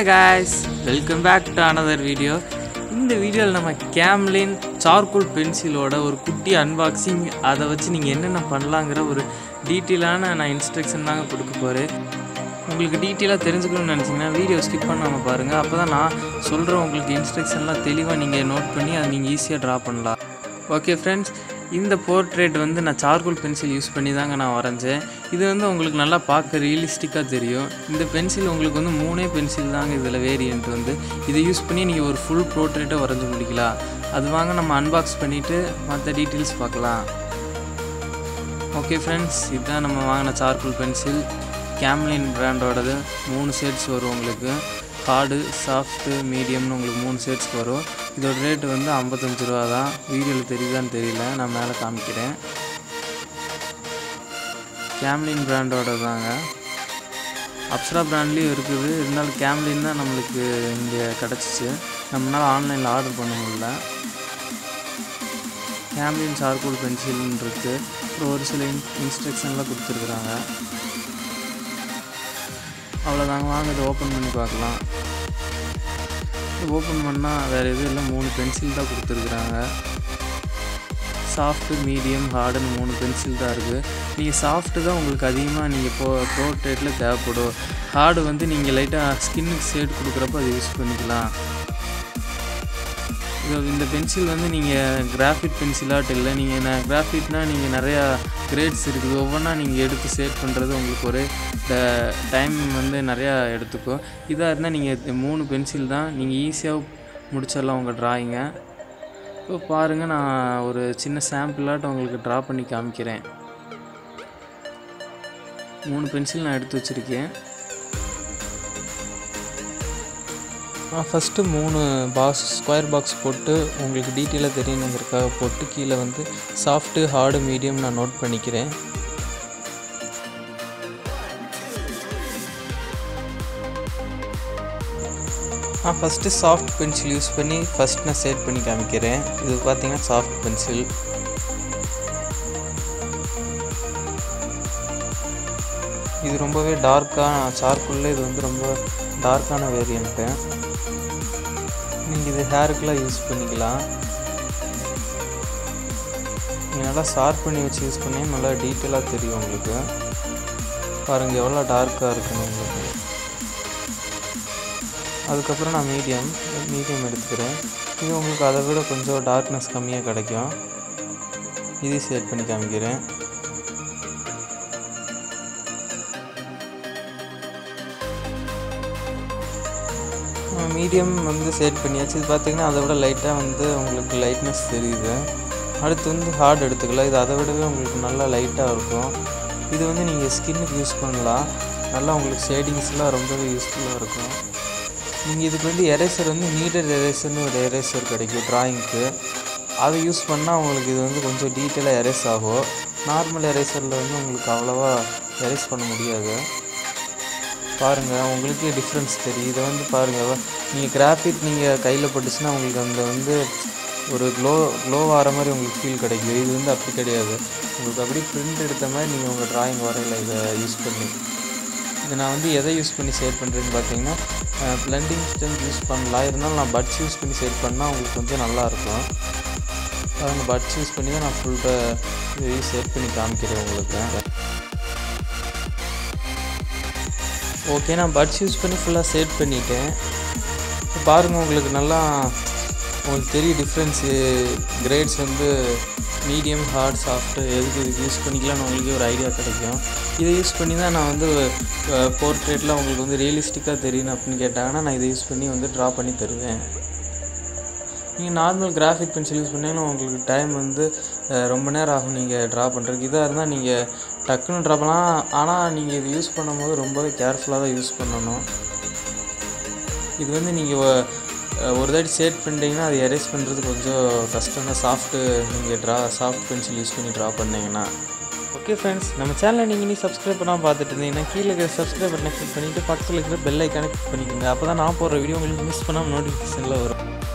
hi guys welcome back to another video இந்த வீடியோவில் நம்ம கேம்லின் சார்கோல் பென்சிலோட ஒரு குட்டி அன்பாக்சிங் அதை வச்சு நீங்கள் என்னென்ன பண்ணலாங்கிற ஒரு டீட்டெயிலான நான் இன்ஸ்ட்ரக்ஷன் தாங்க கொடுக்க போகிறேன் உங்களுக்கு டீட்டெயிலாக தெரிஞ்சுக்கணும்னு நினச்சிங்கன்னா வீடியோ ஸ்கிப் பண்ணாமல் பாருங்கள் அப்போ தான் நான் சொல்கிற உங்களுக்கு இன்ஸ்ட்ரக்ஷன்லாம் தெளிவாக நீங்கள் நோட் பண்ணி அதை நீங்கள் ஈஸியாக ட்ரா பண்ணலாம் ஓகே ஃப்ரெண்ட்ஸ் இந்த போர்ட்ரேட் வந்து நான் சார்கோல் பென்சில் யூஸ் பண்ணி தாங்க நான் வரைஞ்சேன் இது வந்து உங்களுக்கு நல்லா பார்க்க ரியலிஸ்டிக்காக தெரியும் இந்த பென்சில் உங்களுக்கு வந்து மூணே பென்சில் தாங்க இதில் வேரியண்ட் வந்து இதை யூஸ் பண்ணி நீங்கள் ஒரு ஃபுல் போர்ட்ரேட்டை வரைஞ்சி முடிக்கலாம் அது வாங்க நம்ம அன்பாக்ஸ் பண்ணிவிட்டு மற்ற டீட்டெயில்ஸ் பார்க்கலாம் ஓகே ஃப்ரெண்ட்ஸ் இதுதான் நம்ம வாங்கின சார்கோல் பென்சில் கேம்லின் பிராண்டோடது மூணு ஷேட்ஸ் வரும் உங்களுக்கு ஹார்டு சாஃப்ட்டு மீடியம்னு உங்களுக்கு மூணு ஷேட்ஸ் வரும் இதோட ரேட்டு வந்து ஐம்பத்தஞ்சு ரூபா தான் வீடியோவில் தெரியுதான்னு தெரியல நான் மேலே காமிக்கிறேன் கேம்லின் பிராண்டோட தாங்க அப்சரா பிராண்ட்லேயும் இருக்குது இருந்தாலும் கேம்லின் தான் நம்மளுக்கு இங்கே கிடச்சிச்சு நம்மளால் ஆன்லைனில் ஆர்டர் பண்ண முடியல கேம்லின் சார்கோல் பென்சில்னு இருக்குது அப்புறம் ஒரு சில இன் இன்ஸ்ட்ரக்ஷன்லாம் கொடுத்துருக்குறாங்க அவ்வளோதாங்க வாங்க இதை ஓப்பன் பண்ணி பார்க்கலாம் இது ஓப்பன் பண்ணால் வேறு எதுவும் இல்லை மூணு பென்சில் தான் கொடுத்துருக்குறாங்க சாஃப்ட்டு மீடியம் ஹார்டுன்னு மூணு பென்சில் தான் இருக்குது நீங்கள் சாஃப்ட்டு தான் உங்களுக்கு அதிகமாக நீங்கள் போ ப்ரோட்ரேட்டில் தேவைப்படும் ஹார்டு வந்து நீங்கள் லைட்டாக ஸ்கின்னுக்கு ஷேட் கொடுக்குறப்ப அதை யூஸ் பண்ணிக்கலாம் இது இந்த பென்சில் வந்து நீங்கள் கிராஃபிட் பென்சிலாட்டு இல்லை நீங்கள் நான் கிராஃபிட்னால் நீங்கள் நிறையா கிரேட்ஸ் இருக்குது ஒவ்வொன்றா நீங்கள் எடுத்து சேட் பண்ணுறது உங்களுக்கு ஒரு டைம் வந்து நிறையா எடுத்துக்கும் இதாக இருந்தால் நீங்கள் மூணு பென்சில் தான் நீங்கள் ஈஸியாக முடிச்சிடலாம் உங்கள் ட்ராயிங்கை இப்போ பாருங்கள் நான் ஒரு சின்ன சாம்பிளாட்டம் உங்களுக்கு ட்ரா பண்ணி காமிக்கிறேன் மூணு பென்சில் நான் எடுத்து வச்சுருக்கேன் நான் ஃபஸ்ட்டு மூணு பாக்ஸ் ஸ்கொயர் பாக்ஸ் போட்டு உங்களுக்கு டீட்டெயிலாக தெரியணுங்கிறதுக்காக போட்டு கீழே வந்து சாஃப்ட்டு ஹார்டு மீடியம் நான் நோட் பண்ணிக்கிறேன் நான் ஃபஸ்ட்டு சாஃப்ட் பென்சில் யூஸ் பண்ணி ஃபஸ்ட் நான் செட் பண்ணி காமிக்கிறேன் இது பார்த்தீங்கன்னா சாஃப்ட் பென்சில் இது ரொம்பவே டார்க்காக சார்க்குள்ளே இது வந்து ரொம்ப டார்க்கான வேரியண்ட்டு நீங்கள் இது ஹேருக்கெலாம் யூஸ் பண்ணிக்கலாம் நீங்கள் நல்லா ஷார்ப் பண்ணி வச்சு யூஸ் பண்ணி நல்லா டீட்டெயிலாக தெரியும் உங்களுக்கு பாருங்கள் எவ்வளோ டார்க்காக இருக்குன்னு உங்களுக்கு அதுக்கப்புறம் நான் மீடியம் மீடியம் எடுத்துக்கிறேன் இது உங்களுக்கு அதை விட கொஞ்சம் டார்க்னஸ் கம்மியாக கிடைக்கும் இதையும் செட் பண்ணி காமிக்கிறேன் மீடியம் வந்து செட் பண்ணியாச்சு இது பார்த்தீங்கன்னா அதை விட லைட்டாக வந்து உங்களுக்கு லைட்னஸ் தெரியுது அடுத்து வந்து ஹார்ட் எடுத்துக்கலாம் இது அதை விடவே உங்களுக்கு நல்லா லைட்டாக இருக்கும் இது வந்து நீங்கள் ஸ்கின்னுக்கு யூஸ் பண்ணலாம் நல்லா உங்களுக்கு ஷேடிங்ஸ்லாம் ரொம்பவே யூஸ்ஃபுல்லாக இருக்கும் நீங்கள் இதுக்கு வந்து எரேசர் வந்து நீடட் எரேசர்னு ஒரு எரேசர் கிடைக்கும் ட்ராயிங்க்கு அதை யூஸ் பண்ணால் உங்களுக்கு இது வந்து கொஞ்சம் டீட்டெயிலாக எரேஸ் ஆகும் நார்மல் எரேசரில் வந்து உங்களுக்கு அவ்வளோவா எரேஸ் பண்ண முடியாது பாருங்கள் உங்களுக்கே டிஃப்ரென்ஸ் தெரியும் இதை வந்து பாருங்கள் நீங்கள் கிராஃபிக் நீங்கள் கையில் பட்டுச்சுன்னா உங்களுக்கு அந்த வந்து ஒரு க்ளோ க்ளோ ஆகிற மாதிரி உங்களுக்கு ஃபீல் கிடைக்கும் இது வந்து அப்படி கிடையாது உங்களுக்கு அப்படியே பிரிண்ட் எடுத்த மாதிரி நீங்கள் உங்கள் ட்ராயிங் வரையில இதை யூஸ் பண்ணி இது நான் வந்து எதை யூஸ் பண்ணி சேட் பண்ணுறேன்னு பார்த்தீங்கன்னா பிளண்டிங் ஸ்டெம் யூஸ் பண்ணலாம் இருந்தாலும் நான் பட்ஸ் யூஸ் பண்ணி சேட் பண்ணால் உங்களுக்கு கொஞ்சம் நல்லாயிருக்கும் பாருங்கள் பட்ஸ் யூஸ் பண்ணி தான் நான் ஃபுல்லாக இதையும் சேட் பண்ணி காமிக்கிறேன் உங்களுக்கு ஓகே நான் பட்ஸ் யூஸ் பண்ணி ஃபுல்லாக செட் பண்ணிட்டேன் பாருங்கள் உங்களுக்கு நல்லா உங்களுக்கு தெரியும் டிஃப்ரென்ஸு கிரேட்ஸ் வந்து மீடியம் ஹார்ட் சாஃப்ட்டு எதுக்கு இதுக்கு யூஸ் பண்ணிக்கலாம்னு உங்களுக்கு ஒரு ஐடியா கிடைக்கும் இதை யூஸ் பண்ணி தான் நான் வந்து போர்ட்ரேட்டில் உங்களுக்கு வந்து ரியலிஸ்டிக்காக தெரியணும் அப்படின்னு கேட்டாங்கன்னா நான் இதை யூஸ் பண்ணி வந்து ட்ரா பண்ணி தருவேன் நீங்கள் நார்மல் கிராஃபிக் பென்சில் யூஸ் பண்ணிங்கன்னா உங்களுக்கு டைம் வந்து ரொம்ப நேரம் ஆகும் நீங்கள் ட்ரா பண்ணுறதுக்கு இதாக இருந்தால் நீங்கள் டக்குன்னு ட்ரா பண்ணலாம் ஆனால் நீங்கள் இது யூஸ் பண்ணும்போது ரொம்பவே கேர்ஃபுல்லாக தான் யூஸ் பண்ணணும் இது வந்து நீங்கள் ஒரு தாட்டி சேட் பண்ணிட்டீங்கன்னா அது எரேஸ் பண்ணுறது கொஞ்சம் கஷ்டம் தான் சாஃப்ட்டு நீங்கள் ட்ரா சாஃப்ட் பென்சில் யூஸ் பண்ணி ட்ரா பண்ணிங்கன்னா ஓகே ஃப்ரெண்ட்ஸ் நம்ம சேனலை நீங்கள் நீ சப்ஸ்கிரைப் பண்ணாமல் பார்த்துட்டு இருந்தீங்கன்னா கீழே இருக்கிற சப்ஸ்கிரைப் பட்டனை கிளிக் பண்ணிவிட்டு பக்கத்தில் இருக்கிற பெல் ஐக்கானை கிளிக் பண்ணிக்கோங்க அப்போ தான் நான் போடுற வீடியோ உங்களுக்கு மிஸ் பண்ணாமல் நோட்டிஃபிகேஷனில் வரும்